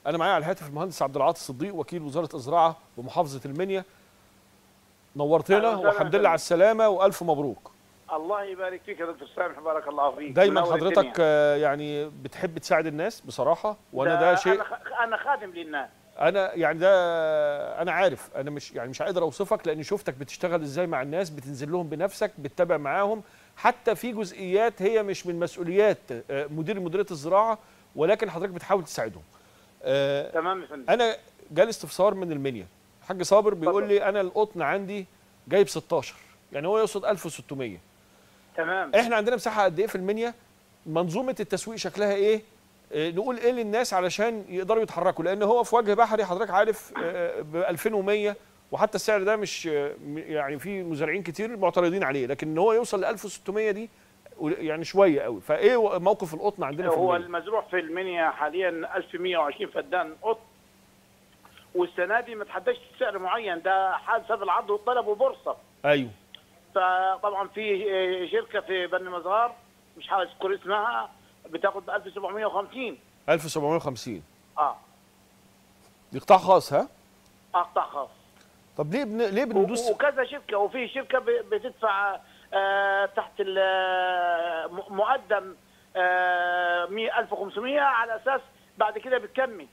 انا معايا على الهاتف المهندس عبد العاطي الصديق وكيل وزاره الزراعه بمحافظه المنيا نورتنا أهلا وسهلا والحمد لله فندم. على السلامه والف مبروك الله يبارك فيك يا دكتور سامح بارك الله فيك دايما منور حضرتك الدنيا. آه، يعني بتحب تساعد الناس بصراحه وانا ده أنا شيء خ- انا خادم للناس انا يعني ده انا عارف انا مش يعني مش قادر اوصفك لاني شفتك بتشتغل ازاي مع الناس بتنزل لهم بنفسك بتتابع معاهم حتى في جزئيات هي مش من مسؤوليات آه، مدير مديريه الزراعه ولكن حضرتك بتحاول تساعدهم آه، تمام يا فندم انا جالي استفسار من المنيا الحاج صابر بيقول اتفضل. لي انا القطن عندي جايب 16 يعني هو يقصد 1600 تمام احنا عندنا مساحه قد ايه في المنيا منظومه التسويق شكلها ايه آه، نقول ايه للناس علشان يقدروا يتحركوا لان هو في وجه بحري حضرتك عارف ب 2100 وحتى السعر ده مش آه، م- يعني في مزارعين كتير معترضين عليه لكن ان هو يوصل ل 1600 دي قل- يعني شويه قوي فايه و- موقف القطن عندنا في هو المنيا المزروع في المنيا حاليا 1120 فدان قط والسنه دي ما تحددش سعر معين ده حسب العرض والطلب وبورصه ايوه فطبعا في آه، شركه في بني مزار مش عاوز اذكر اسمها بتاخد ب 1750 1750 اه دي قطاع خاص ها اه قطاع خاص طب ليه بن... ليه بندوس و- وكذا شركه وفي شركه ب- بتدفع آه، تحت ال- م- مقدم آه، 100 1500 على اساس بعد كده بتكمل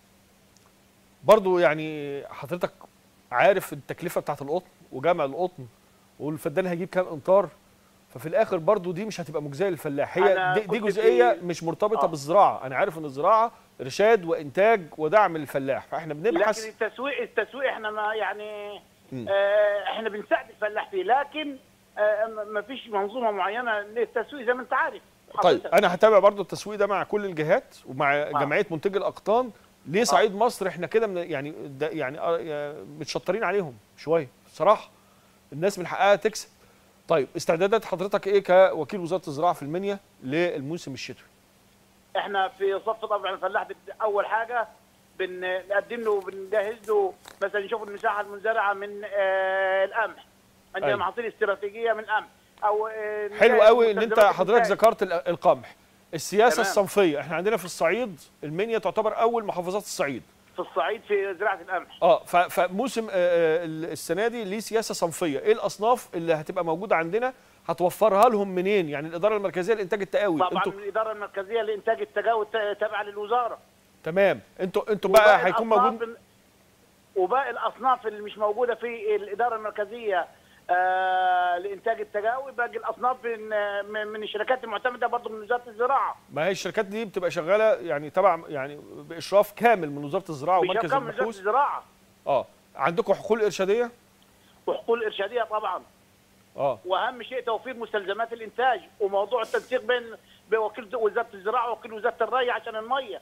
برضو يعني حضرتك عارف التكلفه بتاعت القطن وجمع القطن والفدان هيجيب كام امتار ففي الاخر برضو دي مش هتبقى مجزيه للفلاح هي أنا دي, دي كنت جزئيه في- مش مرتبطه آه. بالزراعه انا عارف ان الزراعه ارشاد وانتاج ودعم للفلاح فاحنا لكن بنبحث التسويق التسويق احنا ما يعني مم. آه، احنا بنساعد الفلاح فيه لكن آه، ما ما فيش منظومه معينه للتسويق زي ما انت عارف طيب حضرتك. انا هتابع برضو التسويق ده مع كل الجهات ومع جمعيه منتجي الاقطان ليه صعيد مصر احنا كده من يعني ده يعني آه، يعني متشطرين عليهم شويه بصراحه الناس من حقها تكسب طيب استعدادات حضرتك ايه كوكيل وزاره الزراعه في المنيا للموسم الشتوي احنا في صف طبعا الفلاح بت- اول حاجه بنقدم له بنجهز له مثلا نشوف المساحه المزرعه من آه، القمح عندنا أيوة. محاصيل استراتيجيه من القمح او آه، حلو نجهز قوي ان انت مستلزمات حضرتك الإنتاج. ذكرت ال- القمح السياسه تمام. الصنفيه احنا عندنا في الصعيد المنيا تعتبر اول محافظات الصعيد في الصعيد في زراعه القمح اه ف- فموسم آه، آه، ال- السنه دي ليه سياسه صنفيه ايه الاصناف اللي هتبقى موجوده عندنا هتوفرها لهم منين يعني الاداره المركزيه لانتاج التقاوي طبعا انتوا الاداره المركزيه لانتاج التجاوز ت- تابعه للوزاره تمام انتوا انتوا وباقي بقى هيكون الأصناف موجود ال- وباقي الاصناف اللي مش موجوده في الاداره المركزيه آه لانتاج التجاوي باقي الاصناف من من- من الشركات المعتمده برضه من وزاره الزراعه ما هي الشركات دي بتبقى شغاله يعني تبع يعني باشراف كامل من وزاره الزراعه ومركز بشركات من وزاره البحوث الزراعه اه عندكم حقول ارشاديه وحقول ارشاديه طبعا اه واهم شيء توفير مستلزمات الانتاج وموضوع التنسيق بين بين وكيل وزاره الزراعه ووكيل وزاره الري عشان الميه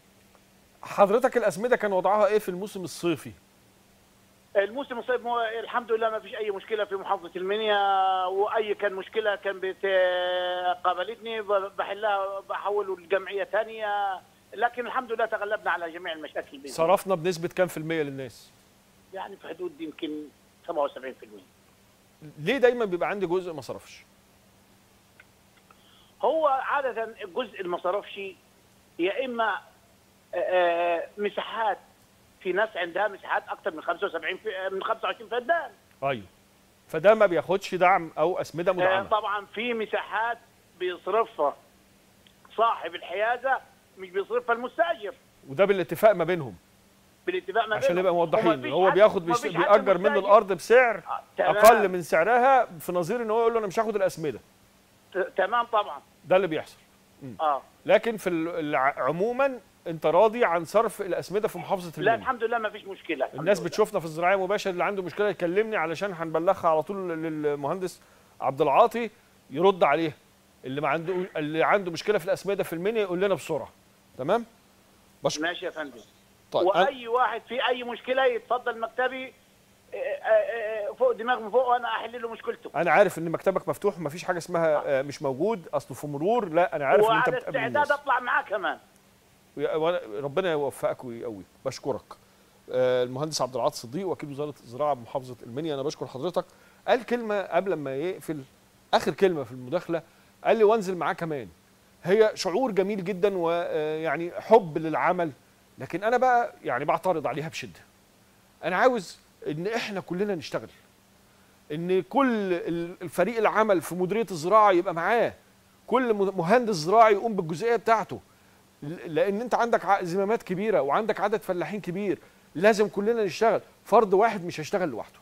حضرتك الاسمده كان وضعها ايه في الموسم الصيفي الموسم الصيف مو- الحمد لله ما فيش اي مشكله في محافظه المنيا واي كان مشكله كان بت قابلتني ب- بحلها بحوله لجمعيه ثانيه لكن الحمد لله تغلبنا على جميع المشاكل بإذن الله. صرفنا بنسبه كام في الميه للناس يعني في حدود يمكن 77% ليه دايما بيبقى عندي جزء ما صرفش هو عاده الجزء اللي ما صرفش يا اما آه، آه، مساحات في ناس عندها مساحات اكثر من 75 في من 25 فدان ايوه فده ما بياخدش دعم او اسمده آه، مدعمه طبعا في مساحات بيصرفها صاحب الحيازه مش بيصرفها المستاجر وده بالاتفاق ما بينهم بالاتفاق ما عشان بينهم. نبقى موضحين ومفيش هو حد- بياخد بيس- مفيش حد بيأجر منه مستأجر. الارض بسعر آه، تمام. اقل من سعرها في نظير ان هو يقول له انا مش هاخد الاسمده ت- تمام طبعا ده اللي بيحصل اه لكن في ال- الع- عموما انت راضي عن صرف الاسمده في محافظه لا المنيا الحمد لله ما فيش مشكله الحمد الناس لله. بتشوفنا في الزراعه مباشر اللي عنده مشكله يكلمني علشان هنبلغها على طول للمهندس عبد العاطي يرد عليها اللي ما عنده اللي عنده مشكله في الاسمده في المنيا يقول لنا بسرعه تمام بشكر ماشي يا فندم طيب أنا- واي واحد في اي مشكله يتفضل مكتبي آه، آه، آه، فوق دماغ من فوق وانا احل له مشكلته انا عارف ان مكتبك مفتوح ومفيش حاجه اسمها آه، مش موجود اصله في مرور لا انا عارف ان انت وعلى بتقابل استعداد الناس اطلع معاه كمان ويا- وأنا- ربنا يوفقك ويقويك بشكرك آه، المهندس عبد العاطي صديق وكيل وزاره الزراعه بمحافظه المنيا انا بشكر حضرتك قال كلمه قبل ما يقفل اخر كلمه في المداخله قال لي وانزل معاه كمان هي شعور جميل جدا ويعني حب للعمل لكن انا بقى يعني بعترض عليها بشده انا عاوز ان احنا كلنا نشتغل ان كل ال- الفريق العمل في مديريه الزراعه يبقى معاه كل م- مهندس زراعي يقوم بالجزئيه بتاعته ل- لان انت عندك ع- زمامات كبيره وعندك عدد فلاحين كبير لازم كلنا نشتغل فرد واحد مش هيشتغل لوحده